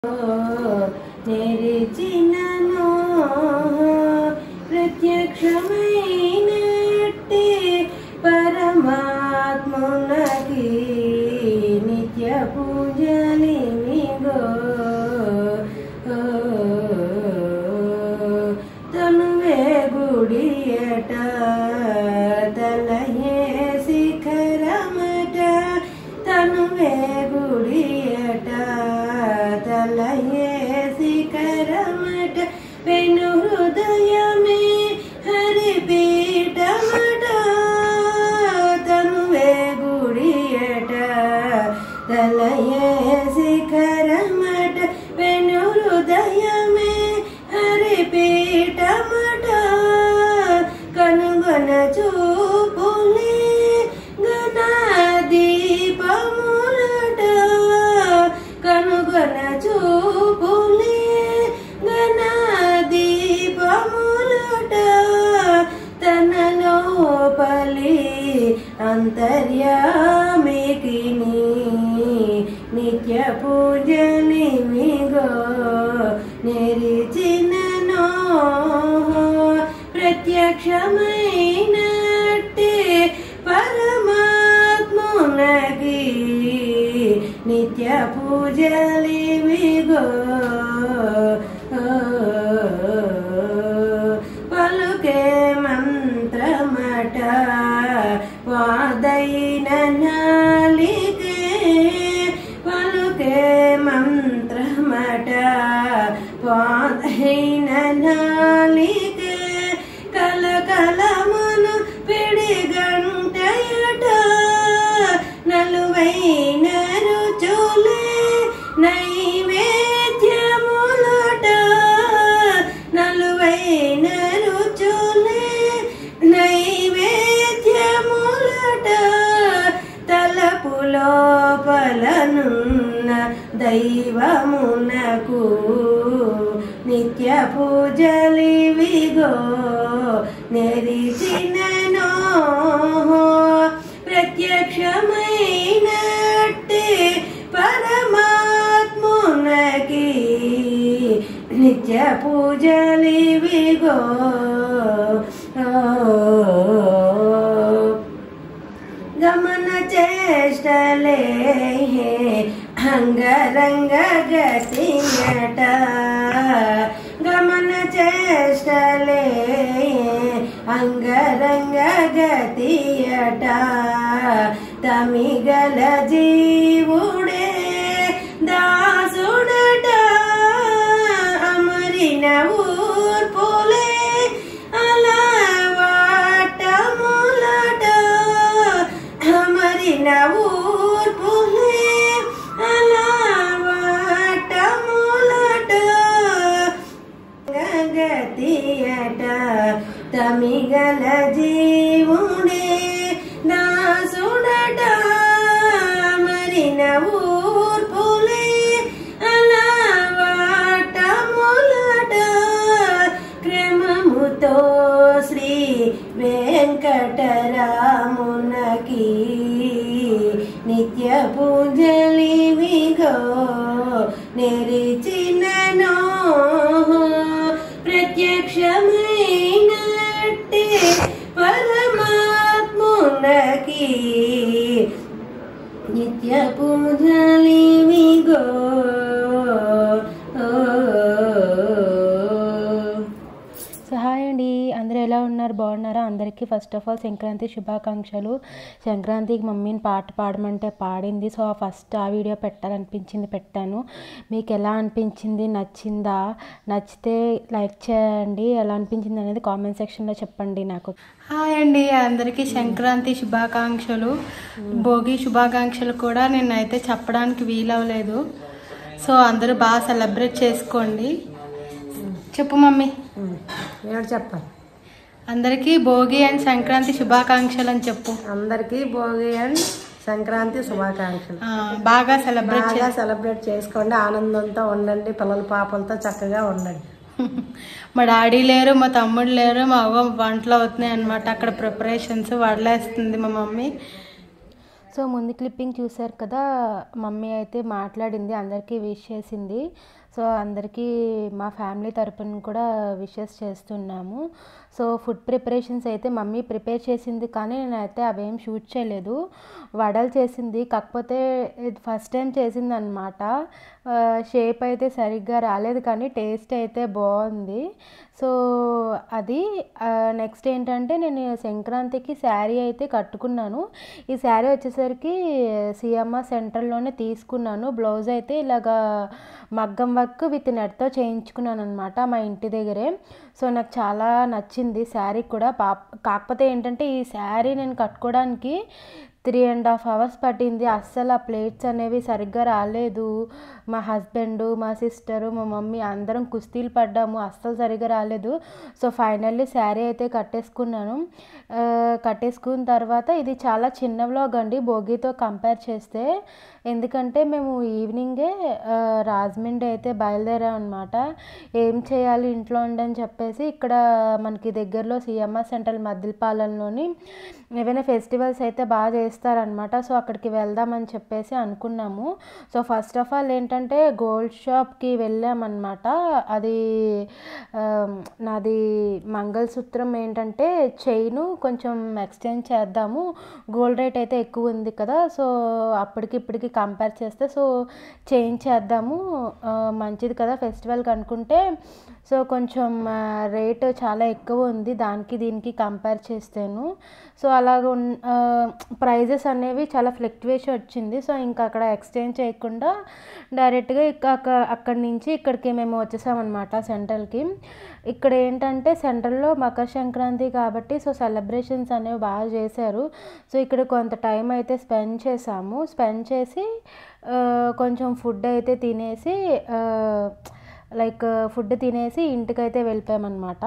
నిరిచినను ప్రత్యక్షమైనట్టి పరమాత్మునకి నిత్య పూజలిమిగో తనువే గుడియట తలయే శిఖరమట తనువే గుడియట తలయే శిఖరమట వెను హృదయమే హరిపీఠమట తనువే గుడియట తలయే శిఖరమట వెను హృదయమే హరిపీఠమట కనుగొన చూపులే గణ దీపములట కనుగొన చూపులే గణ దీపములట తన లోపలి అంతర్యామికి నిత్య పూజలిమిగో నిరిచిననో ప్రత్యక్షమైనట్టి పరమాత్మునకి నిత్య పూజలివిగో పలుకే మంత్రమట వాదైన నాలికే పలుకే మంత్రమట వాదైన నాలికే కలకలమును పిడిగంటయట నలువైన రుచులే నైవేద్యములట నలువైన రుచులే నైవేద్యములట తలపు లోపలనున్న దైవమునకు నిత్య పూజలివిగో నెరిచిననో ప్రత్యక్షమైనట్టి పరమాత్మునకి నిత్య పూజలివిగో గమన చేష్టలే అంగరంగ గతియట గమన చేష్టలే అంగరంగ గతియట తమిగల జీవుడే దాసుడట అమరిన ఊర్పులే అలవాటములట అమరిన ఊర్పులే అలవాటములట గగతియట తమిగల జీవుడే దాసుడట మరిన ఊర్పులే అలవాటములట క్రమముతో శ్రీ వెంకటరామునకి నిత్య పూజలివిగో నెరిచిననో ప్రత్యక్షమైనట్టి పరమాత్మునకి నిత్య పూజలివిగో సో హాయ్ అండి అందరూ ఎలా ఉన్నారు బాగున్నారా అందరికీ ఫస్ట్ ఆఫ్ ఆల్ సంక్రాంతి శుభాకాంక్షలు సంక్రాంతికి మమ్మీని పాట పాడమంటే పాడింది సో ఆ ఫస్ట్ ఆ వీడియో పెట్టాలనిపించింది పెట్టాను మీకు ఎలా అనిపించింది నచ్చిందా నచ్చితే లైక్ చేయండి ఎలా అనిపించింది అనేది కామెంట్ సెక్షన్లో చెప్పండి నాకు హాయ్ అండి అందరికీ సంక్రాంతి శుభాకాంక్షలు భోగి శుభాకాంక్షలు కూడా నేనైతే చెప్పడానికి వీలవలేదు సో అందరూ బాగా సెలబ్రేట్ చేసుకోండి చెప్పు మమ్మీ ఏడు చెప్పాలి అందరికీ భోగి అండ్ సంక్రాంతి శుభాకాంక్షలు అని చెప్పు అందరికీ భోగి అండ్ సంక్రాంతి శుభాకాంక్షలు ఆ, బాగా సెలబ్రేట్ బాగా సెలబ్రేట్ చేసుకోండి ఆనందంతో ఉండండి పిల్లల పాపలతో చక్కగా ఉండండి మా డాడీ లేరు మా తమ్ముడు లేరు మా అవ్వ వంటలు అవుతున్నాయి అనమాట అక్కడ ప్రిపరేషన్స్ వడలేస్తుంది మా మమ్మీ సో ముందు క్లిప్పింగ్ చూశారు కదా మమ్మీ అయితే మాట్లాడింది అందరికీ విష్ చేసింది సో అందరికీ మా ఫ్యామిలీ తరపున కూడా విషెస్ చేస్తున్నాము సో ఫుడ్ ప్రిపరేషన్స్ అయితే మమ్మీ ప్రిపేర్ చేసింది కానీ నేనైతే అవేం షూట్ చేయలేదు వడలు చేసింది కాకపోతే ఫస్ట్ టైం చేసింది అనమాట షేప్ అయితే సరిగ్గా రాలేదు కానీ టేస్ట్ అయితే బాగుంది సో అది నెక్స్ట్ ఏంటంటే నేను సంక్రాంతికి శారీ అయితే కట్టుకున్నాను ఈ శారీ వచ్చేసరికి సిఎంఆర్ సెంటర్లోనే తీసుకున్నాను బ్లౌజ్ అయితే ఇలాగా మగ్గం వర్క్ విత్ నెట్తో చేయించుకున్నాను అనమాట మా ఇంటి దగ్గరే సో నాకు చాలా నచ్చింది శారీ కూడా పాప కాకపోతే ఏంటంటే ఈ శారీ నేను కట్టుకోవడానికి త్రీ అండ్ హాఫ్ అవర్స్ పట్టింది అస్సలు ఆ ప్లేట్స్ అనేవి సరిగ్గా రాలేదు మా హస్బెండ్ మా సిస్టరు మా మమ్మీ అందరం కుస్తీలు పడ్డాము అస్సలు సరిగ్గా రాలేదు సో ఫైనల్లీ శారీ అయితే కట్టేసుకున్నాను ఆ, కట్టేసుకున్న తర్వాత ఇది చాలా చిన్న వ్లాగ్ అండి భోగితో కంపేర్ చేస్తే ఎందుకంటే మేము ఈవినింగే ఆ, రాజమండ్రి అయితే బయలుదేరాం అనమాట ఏం చేయాలి ఇంట్లో ఉండని చెప్పేసి ఇక్కడ మనకి దగ్గరలో సిఎంఆర్ సెంటర్ మద్దిలపాలెంలోని ఏవైనా ఫెస్టివల్స్ అయితే బాగా చేస్తారనమాట సో అక్కడికి వెళ్దామని చెప్పేసి అనుకున్నాము సో ఫస్ట్ ఆఫ్ ఆల్ ఏంటంటే గోల్డ్ షాప్కి వెళ్ళామన్నమాట అది ఆ, నాది మంగళసూత్రం ఏంటంటే చైను కొంచెం ఎక్స్చేంజ్ చేద్దాము గోల్డ్ రేట్ అయితే ఎక్కువ ఉంది కదా సో అప్పటికి ఇప్పటికి కంపేర్ చేస్తే సో చేంజ్ చేద్దాము ఆ, మంచిది కదా ఫెస్టివల్కి అనుకుంటే సో కొంచెం రేట్ చాలా ఎక్కువ ఉంది దానికి దీనికి కంపేర్ చేస్తేను సో అలాగ ప్రైజెస్ అనేవి చాలా ఫ్లక్చువేషన్ వచ్చింది సో ఇంకా అక్కడ ఎక్స్చేంజ్ చేయకుండా డైరెక్ట్గా ఇక అక్కడ అక్కడి నుంచి ఇక్కడికి మేము వచ్చేసామన్నమాట సెంట్రల్కి ఇక్కడ ఏంటంటే సెంట్రల్లో మకర సంక్రాంతి కాబట్టి సో సెలబ్రేషన్స్ అనేవి బాగా చేశారు సో ఇక్కడ కొంత టైం అయితే స్పెండ్ చేసాము స్పెండ్ చేసి ఆ, కొంచెం ఫుడ్ అయితే తినేసి లైక్ ఫుడ్ తినేసి ఇంటికైతే వెళ్ళిపోయామన్నమాట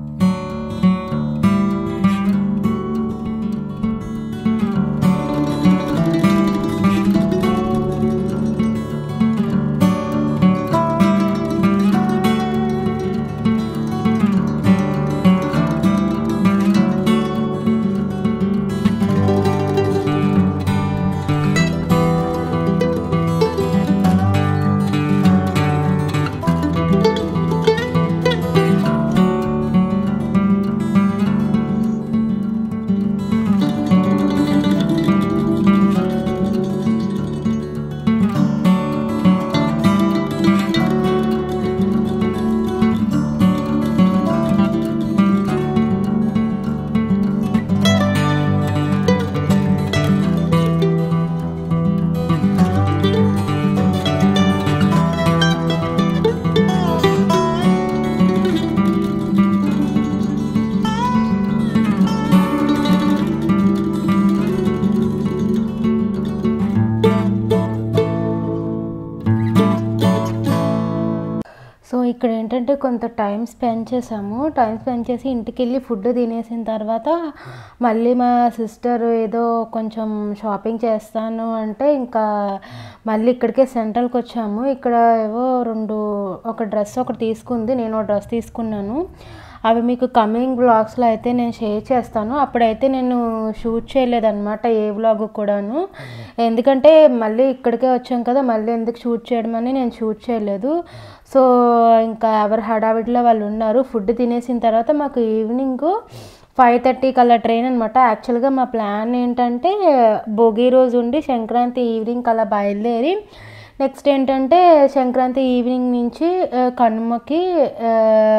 సో ఇక్కడ ఏంటంటే కొంత టైం స్పెండ్ చేసాము టైం స్పెండ్ చేసి ఇంటికి వెళ్ళి ఫుడ్ తినేసిన తర్వాత మళ్ళీ మా సిస్టర్ ఏదో కొంచెం షాపింగ్ చేస్తాను అంటే ఇంకా మళ్ళీ ఇక్కడికే సెంట్రల్కి వచ్చాము ఇక్కడ ఏవో రెండు ఒక డ్రెస్ ఒకటి తీసుకుంది నేను ఒక డ్రెస్ తీసుకున్నాను అవి మీకు కమింగ్ బ్లాగ్స్లో అయితే నేను షేర్ చేస్తాను అప్పుడైతే నేను షూట్ చేయలేదన్నమాట ఏ వ్లాగ్ కూడాను ఎందుకంటే మళ్ళీ ఇక్కడికే వచ్చాం కదా మళ్ళీ ఎందుకు షూట్ చేయడం అని నేను షూట్ చేయలేదు సో ఇంకా ఎవరు హడావిడిలో వాళ్ళు ఉన్నారు ఫుడ్ తినేసిన తర్వాత మాకు ఈవినింగ్ ఫైవ్ థర్టీకి అలా ట్రైన్ అనమాట యాక్చువల్గా మా ప్లాన్ ఏంటంటే భోగి రోజు ఉండి సంక్రాంతి ఈవినింగ్ అలా బయలుదేరి నెక్స్ట్ ఏంటంటే సంక్రాంతి ఈవినింగ్ నుంచి ఆ, కనుమకి ఆ,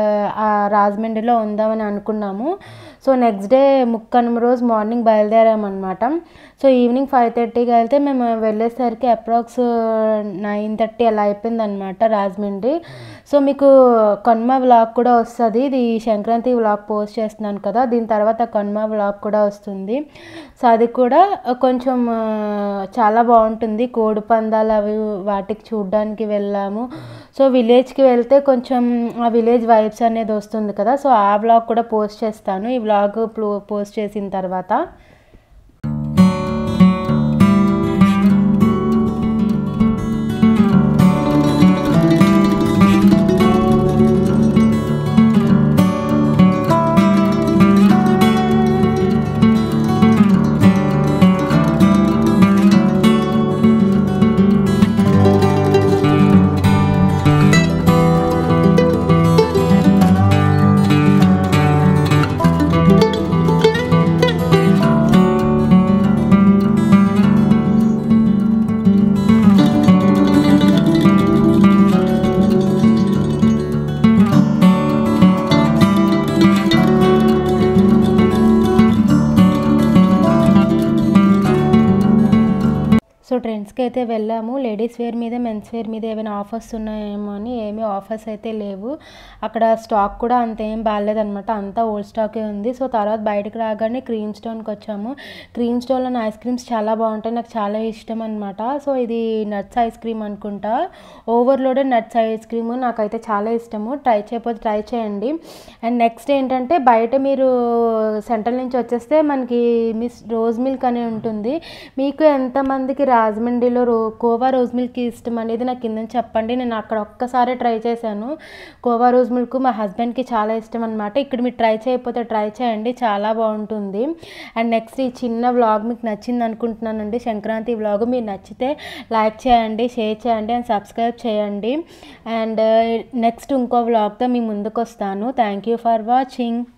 ఆ రాజమండ్రిలో ఉందామని అనుకున్నాము సో నెక్స్ట్ డే ముక్కనుమ రోజు మార్నింగ్ బయలుదేరామన్నమాట సో ఈవినింగ్ ఫైవ్ థర్టీకి వెళ్తే మేము వెళ్ళేసరికి అప్రాక్స్ నైన్ థర్టీ అలా అయిపోయింది అనమాట రాజమండ్రి సో మీకు కనుమ వ్లాగ్ కూడా వస్తుంది ఇది సంక్రాంతి వ్లాగ్ పోస్ట్ చేస్తున్నాను కదా దీని తర్వాత కనుమ వ్లాగ్ కూడా వస్తుంది సో అది కూడా కొంచెం ఆ, చాలా బాగుంటుంది కోడి పందాలు అవి వాటికి చూడడానికి వెళ్ళాము సో విలేజ్కి వెళ్తే కొంచెం ఆ విలేజ్ వైబ్స్ అనేది వస్తుంది కదా సో ఆ వ్లాగ్ కూడా పోస్ట్ చేస్తాను ఈ వ్లాగ్ పోస్ట్ చేసిన తర్వాత షాప్స్కి అయితే వెళ్ళాము లేడీస్ వేర్ మీద మెన్స్ వేర్ మీద ఏమైనా ఆఫర్స్ ఉన్నాయేమో అని ఏమీ ఆఫర్స్ అయితే లేవు అక్కడ స్టాక్ కూడా అంత ఏం బాగాలేదనమాట అంతా ఓల్డ్ స్టాకే ఉంది సో తర్వాత బయటకు రాగానే క్రీమ్ స్టోన్కి వచ్చాము క్రీమ్ స్టోన్లో ఐస్ క్రీమ్స్ చాలా బాగుంటాయి నాకు చాలా ఇష్టం అనమాట సో ఇది నట్స్ ఐస్ క్రీమ్ అనుకుంటా ఓవర్లోడెడ్ నట్స్ ఐస్ క్రీమ్ నాకైతే చాలా ఇష్టము ట్రై చేయకపోతే ట్రై చేయండి అండ్ నెక్స్ట్ ఏంటంటే బయట మీరు సెంట్రల్ నుంచి వచ్చేస్తే మనకి మిస్ రోజ్ మిల్క్ అని ఉంటుంది మీకు ఎంతమందికి రాజమండ్రిలో రో కోవా రోజ్ మిల్క్ ఇష్టం అనేది నాకు కింద చెప్పండి నేను అక్కడ ఒక్కసారి ట్రై చేశాను కోవా రోజ్ మిల్క్ మా హస్బెండ్కి చాలా ఇష్టం అనమాట ఇక్కడ మీరు ట్రై చేయకపోతే ట్రై చేయండి చాలా బాగుంటుంది అండ్ నెక్స్ట్ ఈ చిన్న వ్లాగ్ మీకు నచ్చింది అనుకుంటున్నానండి సంక్రాంతి వ్లాగ్ మీరు నచ్చితే లైక్ చేయండి షేర్ చేయండి అండ్ సబ్స్క్రైబ్ చేయండి అండ్ నెక్స్ట్ ఇంకో వ్లాగ్తో మీ ముందుకు వస్తాను థ్యాంక్ యూ ఫర్ వాచింగ్